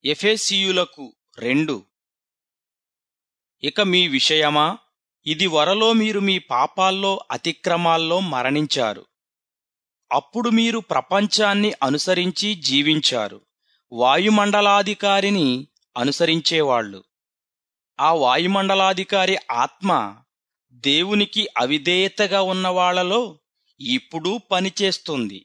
ఎఫెసీయులకు రెండు ఇక మీ విషయమా ఇది వరలో మీరు మీ పాపాల్లో అతిక్రమాల్లో మరణించారు అప్పుడు మీరు ప్రపంచాన్ని అనుసరించి జీవించారు వాయుమండలాధికారిని అనుసరించేవాళ్ళు ఆ వాయుమండలాధికారి ఆత్మ దేవునికి అవిధేయతగా ఉన్న వాళ్ళలో ఇప్పుడు పనిచేస్తుంది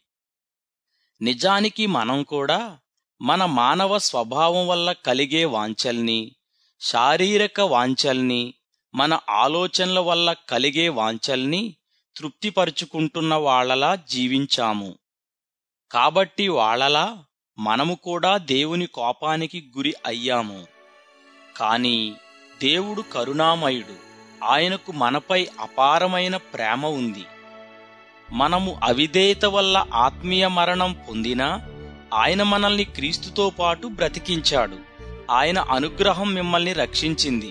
నిజానికి మనం కూడా మన మానవ స్వభావం వల్ల కలిగే వాంఛల్ని శారీరక వాంఛల్ని మన ఆలోచనల వల్ల కలిగే వాంఛల్ని తృప్తిపరుచుకుంటున్న వాళ్ళలా జీవించాము కాబట్టి వాళ్ళలా మనము కూడా దేవుని కోపానికి గురి అయ్యాము కాని దేవుడు కరుణామయుడు ఆయనకు మనపై అపారమైన ప్రేమ ఉంది మనము అవిధేయత వల్ల ఆత్మీయ మరణం పొందినా ఆయన మనల్ని క్రీస్తుతో పాటు బ్రతికించాడు ఆయన అనుగ్రహం మిమ్మల్ని రక్షించింది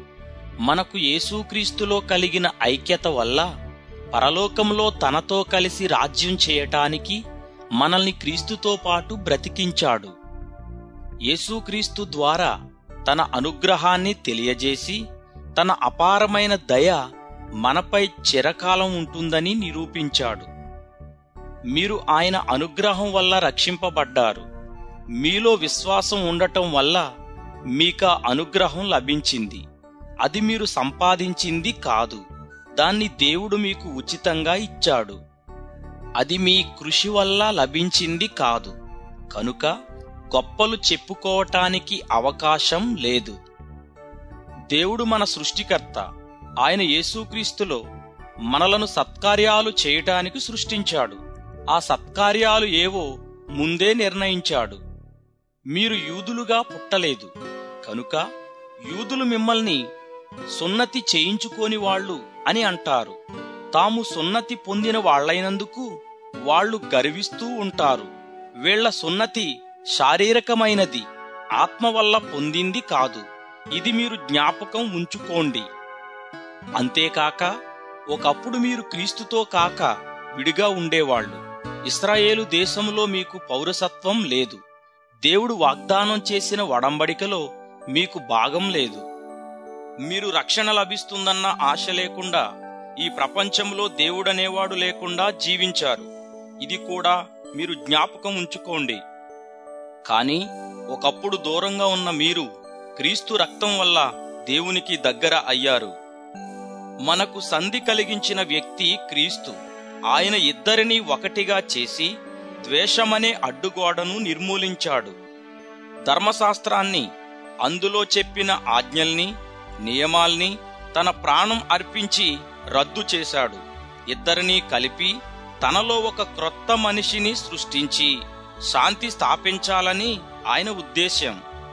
మనకు యేసుక్రీస్తులో కలిగిన ఐక్యత వల్ల పరలోకంలో తనతో కలిసి రాజ్యం చేయటానికి మనల్ని క్రీస్తుతో పాటు బ్రతికించాడు యేసుక్రీస్తు ద్వారా తన అనుగ్రహాన్ని తెలియజేసి తన అపారమైన దయ మనపై చిరకాలం ఉంటుందని నిరూపించాడు మీరు ఆయన అనుగ్రహం వల్ల రక్షింపబడ్డారు మీలో విశ్వాసం ఉండటం వల్ల మీక అనుగ్రహం లభించింది అది మీరు సంపాదించింది కాదు దాన్ని దేవుడు మీకు ఉచితంగా ఇచ్చాడు అది మీ కృషి వల్ల లభించింది కాదు కనుక గొప్పలు చెప్పుకోవటానికి అవకాశం లేదు దేవుడు మన సృష్టికర్త ఆయన యేసుక్రీస్తులో మనలను సత్కార్యాలు చేయటానికి సృష్టించాడు ఆ సత్కార్యాలు ఏవో ముందే నిర్ణయించాడు మీరు యూదులుగా పుట్టలేదు కనుక యూదులు మిమ్మల్ని సున్నతి చేయించుకోని వాళ్ళు అని అంటారు తాము సున్నతి పొందిన వాళ్లైనందుకు వాళ్ళు గర్విస్తూ ఉంటారు వీళ్ల సున్నతి శారీరకమైనది ఆత్మ వల్ల పొందింది కాదు ఇది మీరు జ్ఞాపకం ఉంచుకోండి అంతేకాక ఒకప్పుడు మీరు క్రీస్తుతో కాక విడిగా ఉండేవాళ్ళు ఇస్రాయేలు దేశంలో మీకు పౌరసత్వం లేదు దేవుడు వాగ్దానం చేసిన వడంబడికలో మీకు భాగం లేదు మీరు రక్షణ లభిస్తుందన్న ఆశ లేకుండా ఈ ప్రపంచంలో దేవుడనేవాడు లేకుండా జీవించారు ఇది కూడా మీరు జ్ఞాపకం ఉంచుకోండి కాని ఒకప్పుడు దూరంగా ఉన్న మీరు క్రీస్తు రక్తం వల్ల దేవునికి దగ్గర అయ్యారు మనకు సంధి కలిగించిన వ్యక్తి క్రీస్తు ఆయన ఇద్దరిని ఒకటిగా చేసి ద్వేషమనే అడ్డుగోడను నిర్మూలించాడు ధర్మశాస్త్రాన్ని అందులో చెప్పిన ఆజ్ఞల్ని నియమాల్ని తన ప్రాణం అర్పించి రద్దు చేశాడు ఇద్దరినీ కలిపి తనలో ఒక క్రొత్త మనిషిని సృష్టించి శాంతి స్థాపించాలని ఆయన ఉద్దేశ్యం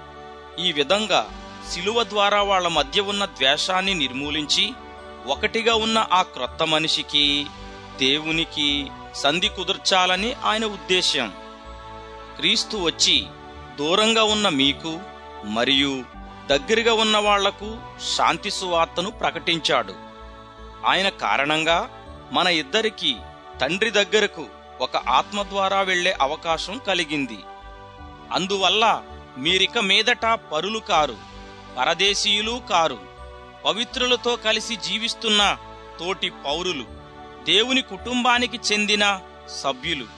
ఈ విధంగా శిలువ ద్వారా వాళ్ల మధ్య ఉన్న ద్వేషాన్ని నిర్మూలించి ఒకటిగా ఉన్న ఆ క్రొత్త మనిషికి దేవునికి సంధి కుదర్చాలని ఆయన ఉద్దేశ్యం క్రీస్తు వచ్చి దూరంగా ఉన్న మీకు మరియు దగ్గరగా ఉన్న వాళ్లకు శాంతి సువార్తను ప్రకటించాడు ఆయన కారణంగా మన ఇద్దరికి తండ్రి దగ్గరకు ఒక ఆత్మ ద్వారా వెళ్లే అవకాశం కలిగింది అందువల్ల మీరిక మీదట పరులు కారు పరదేశీయులు కారు పవిత్రులతో కలిసి జీవిస్తున్న తోటి పౌరులు దేవుని కుటుంబానికి చెందిన సభ్యులు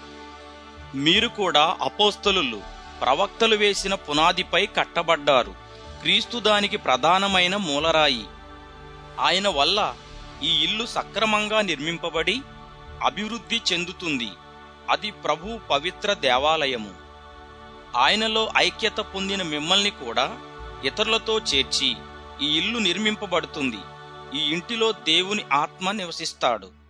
మీరు కూడా అపోస్తలు ప్రవక్తలు వేసిన పునాదిపై కట్టబడ్డారు క్రీస్తు దానికి ప్రధానమైన మూలరాయి ఆయన వల్ల ఈ ఇల్లు సక్రమంగా నిర్మింపబడి అభివృద్ధి చెందుతుంది అది ప్రభు పవిత్ర దేవాలయము ఆయనలో ఐక్యత పొందిన మిమ్మల్ని కూడా ఇతరులతో చేర్చి ఈ ఇల్లు నిర్మింపబడుతుంది ఈ ఇంటిలో దేవుని ఆత్మ నివసిస్తాడు